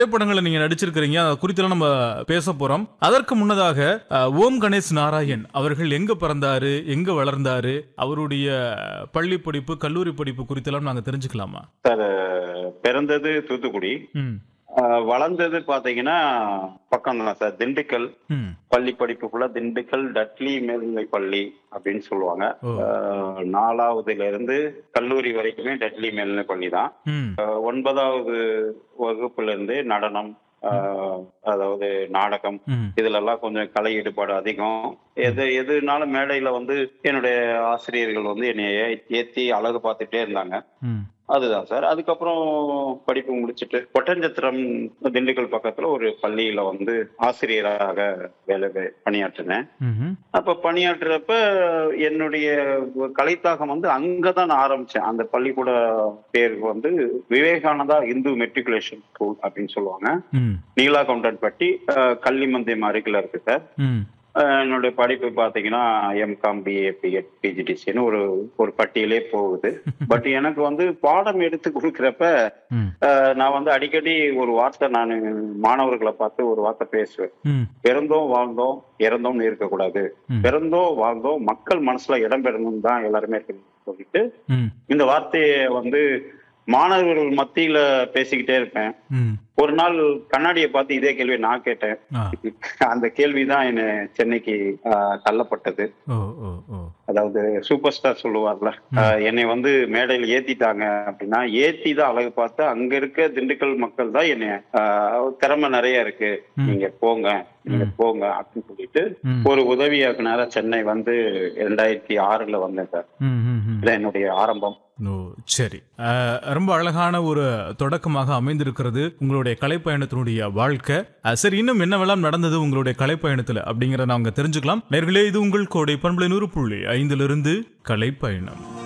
திரைப்படங்களை நீங்க நடிச்சிருக்கிறீங்க அது குறித்தெல்லாம் நம்ம பேச போறோம் அதற்கு முன்னதாக அஹ், ஓம் கணேஷ் நாராயண் அவர்கள் எங்க பிறந்தாரு எங்க வளர்ந்தாரு அவருடைய பள்ளி படிப்பு கல்லூரி படிப்பு குறித்தெல்லாம் நாங்க தெரிஞ்சுக்கலாமா சார் பிறந்தது தூத்துக்குடி ம் அஹ், வளர்ந்தது பாத்தீங்கன்னா பக்கம் தான் சார் திண்டுக்கல் ம் பள்ளி படிப்பு ஃபுல்லா திண்டுக்கல் டட்லி மேல்நிலை பள்ளி அப்படின்னு சொல்லுவாங்க ஓ. அஹ், நாலாவதுல இருந்து கல்லூரி வரைக்குமே டட்லி மேல்நிலை பள்ளி தான் ம் அஹ், ஒன்பதாவது வகுப்புல இருந்து நடனம் அஹ், அதாவது நாடகம் ம் இதுல எல்லாம் கொஞ்சம் கலை ஈடுபாடு அதிகம் எது எதுனாலும் மேடையில வந்து என்னுடைய ஆசிரியர்கள் வந்து என்னை ஏ- ஏத்தி அழகு பார்த்துட்டே இருந்தாங்க ம் அதுதான் சார் அதுக்கப்புறம் படிப்பு முடிச்சிட்டு ஒட்டஞ்சத்திரம் திண்டுக்கல் பக்கத்துல ஒரு பள்ளியில வந்து ஆசிரியராக வேலை வே- பணியாற்றினேன் ம்ஹும். அப்ப பணியாற்றுறப்ப என்னுடைய கலைத்தாகம் வந்து அங்கதான் நான் ஆரம்பிச்சேன் அந்த பள்ளிக்கூட பேர் வந்து விவேகானந்தா இந்து மெட்ரிகுலேஷன் ஸ்கூல் அப்படின்னு சொல்லுவாங்க ம் நீலா கவுண்டன்பட்டி அஹ், கள்ளிமந்தயம் அருகில இருக்கு சார் ம் அஹ், என்னுடைய படிப்பு பாத்தீங்கன்னா எம்காம் பிஏ பிஎட் பிஜிடிசின்னு ஒரு ஒரு பட்டியலே போகுது பட் எனக்கு வந்து பாடம் எடுத்து கொடுக்குறப்ப ம் அஹ், நான் வந்து அடிக்கடி ஒரு வார்த்தை நான் மாணவர்களை பார்த்து ஒரு வார்த்தை பேசுவேன் ம் பிறந்தோம் வாழ்ந்தோம் இறந்தோம்னு இருக்கக்கூடாது ம். பிறந்தோம் வாழ்ந்தோம் மக்கள் மனசுல இடம் பெறணும் தான் எல்லாருமே இருக்கணும் சொல்லிட்டு ம் இந்த வார்த்தையை வந்து மாணவர்கள் மத்தியில பேசிக்கிட்டே இருப்பேன் ம் ஒரு நாள் கண்ணாடியை பார்த்து இதே கேள்வியை நான் கேட்டேன் ஆ அந்த கேள்விதான் என்ன சென்னைக்கு ஆஹ், தள்ளப்பட்டது ஓ ஓ ஓ அதாவது சூப்பர் ஸ்டார் சொல்லுவார்ல ஆஹ், என்னை வந்து மேடையில் ஏத்திட்டாங்க அப்படின்னா ஏத்தி தான் அழகு பார்த்து அங்க இருக்க திண்டுக்கல் மக்கள் தான் என்னை ஆஹ், திறமை நிறைய இருக்கு ம். நீங்க போங்க நீங்க போங்க அப்படின்னு சொல்லிட்டு ம் ஒரு உதவி இயக்குனரா சென்னை வந்து இரண்டாயிரத்தி ஆறுல வந்தேன் சார் ம் ம் ம் இதான் என்னுடைய ஆரம்பம் ஓ சரி அஹ், ரொம்ப அழகான ஒரு தொடக்கமாக அமைந்திருக்கிறது உங்களுடைய கலைப்பயணத்தினுடைய வாழ்க்கை அஹ், சரி இன்னும் என்னவெல்லாம் நடந்தது உங்களுடைய கலைப்பயணத்துல அப்படிங்கறத நாங்க தெரிஞ்சுக்கலாம் நேர்களே இது உங்கள் கோடை பண்பலை நூறு புள்ளி ஐந்திலிருந்து கலைப்பயணம்